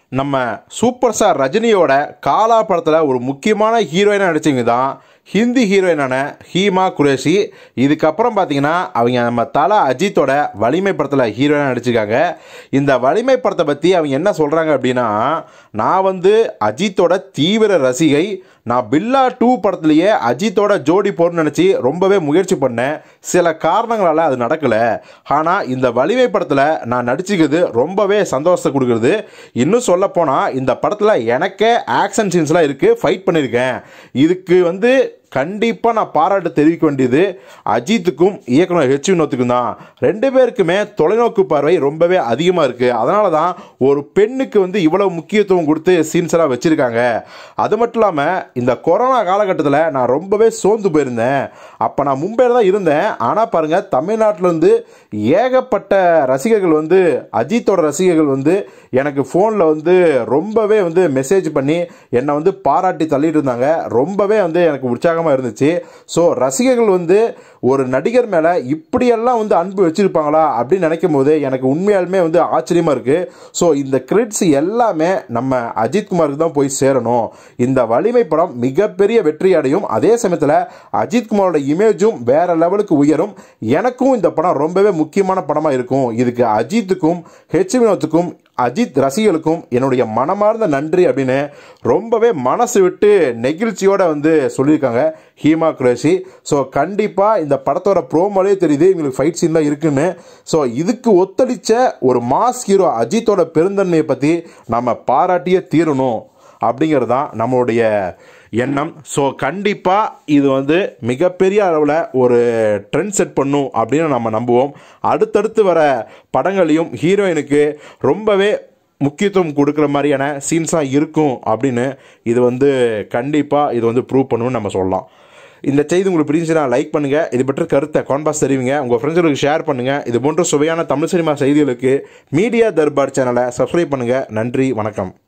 நம்ம super star ரஜினியோட காலா படத்தில் ஒரு முக்கியமான ஹீரோயினாக நடிச்சவங்க தான் ஹிந்தி ஹீரோயினான ஹீமா குரேஷி இதுக்கப்புறம் பார்த்தீங்கன்னா அவங்க நம்ம தலா அஜித்தோட வலிமை படத்தில் ஹீரோயினாக நடிச்சிருக்காங்க இந்த வலிமை படத்தை பற்றி அவங்க என்ன சொல்கிறாங்க அப்படின்னா நான் வந்து அஜித்தோட தீவிர ரசிகை நான் பில்லா டூ படத்துலேயே அஜித்தோட ஜோடி போடணும்னு நினச்சி ரொம்பவே முயற்சி பண்ணேன் சில காரணங்களால் அது நடக்கலை ஆனால் இந்த வலிமை படத்தில் நான் நடிச்சிக்கிறது ரொம்பவே சந்தோஷத்தை கொடுக்குறது இன்னும் சொல்லப்போனால் இந்த படத்தில் எனக்கே ஆக்ஷன் சீன்ஸ்லாம் இருக்குது ஃபைட் பண்ணியிருக்கேன் இதுக்கு வந்து கண்டிப்பாக நான் பாராட்டு தெரிவிக்க வேண்டியது அஜித்துக்கும் இயக்குனர் ஹெச் வினோத்துக்கும் தான் ரெண்டு பேருக்குமே தொலைநோக்கு பார்வை ரொம்பவே அதிகமாக இருக்குது அதனால தான் ஒரு பெண்ணுக்கு வந்து இவ்வளவு முக்கியத்துவம் கொடுத்து சீன்ஸ் எல்லாம் வச்சுருக்காங்க அது மட்டும் இல்லாமல் இந்த கொரோனா காலகட்டத்தில் நான் ரொம்பவே சோர்ந்து போயிருந்தேன் அப்போ நான் மும்பையில் தான் இருந்தேன் ஆனால் பாருங்கள் தமிழ்நாட்டிலேருந்து ஏகப்பட்ட ரசிகர்கள் வந்து அஜித்தோட ரசிகர்கள் வந்து எனக்கு ஃபோனில் வந்து ரொம்பவே வந்து மெசேஜ் பண்ணி என்னை வந்து பாராட்டி தள்ளிட்டு இருந்தாங்க ரொம்பவே வந்து எனக்கு உற்சாகமாக இருந்துச்சு ஸோ ரசிகர்கள் வந்து ஒரு நடிகர் மேலே இப்படியெல்லாம் வந்து அன்பு வச்சுருப்பாங்களா அப்படின்னு நினைக்கும் போது எனக்கு உண்மையாலுமே வந்து ஆச்சரியமாக இருக்குது ஸோ இந்த கிரெடிட்ஸ் எல்லாமே நம்ம அஜித் குமாருக்கு தான் போய் சேரணும் இந்த வலிமை படம் மிகப்பெரிய வெற்றி அடையும் அதே சமயத்தில் அஜித் குமாரோட இமேஜும் வேற லெவலுக்கு உயரும் எனக்கும் இந்த படம் ரொம்பவே முக்கியமான படமாக இருக்கும் இதுக்கு அஜித்துக்கும் ஹெச் வினோத்துக்கும் அஜித் ரசிகர்களுக்கும் என்னுடைய மனமார்ந்த நன்றி அப்படின்னு ரொம்பவே மனசு விட்டு நெகிழ்ச்சியோட வந்து சொல்லியிருக்காங்க ஹீமா குரேஷி ஸோ கண்டிப்பாக இந்த படத்தோட ப்ரோமோலே தெரியுது இவங்களுக்கு ஃபைட் சீன் தான் இருக்குன்னு ஸோ இதுக்கு ஒத்தளிச்ச ஒரு மாஸ் ஹீரோ அஜித்தோட பெருந்தன்மையை பற்றி நம்ம பாராட்டியே தீரணும் அப்படிங்கிறது தான் நம்மளுடைய எண்ணம் ஸோ கண்டிப்பாக இது வந்து மிகப்பெரிய அளவில் ஒரு ட்ரெண்ட் செட் பண்ணும் அப்படின்னு நம்ம நம்புவோம் அடுத்தடுத்து வர படங்களையும் ஹீரோயினுக்கு ரொம்பவே முக்கியத்துவம் கொடுக்குற மாதிரியான சீன்ஸாக இருக்கும் அப்படின்னு இது வந்து கண்டிப்பாக இது வந்து ப்ரூவ் பண்ணுன்னு நம்ம சொல்லலாம் இந்த செய்தி உங்களுக்கு பிடிச்சுன்னா லைக் பண்ணுங்கள் இது பற்றி கருத்தை கான்பாஸ் தெரிவிங்க உங்கள் ஃப்ரெண்ட்ஸுகளுக்கு ஷேர் பண்ணுங்கள் இது போன்ற சுவையான தமிழ் சினிமா செய்திகளுக்கு மீடியா தர்பார் சேனலை சப்ஸ்கிரைப் பண்ணுங்கள் நன்றி வணக்கம்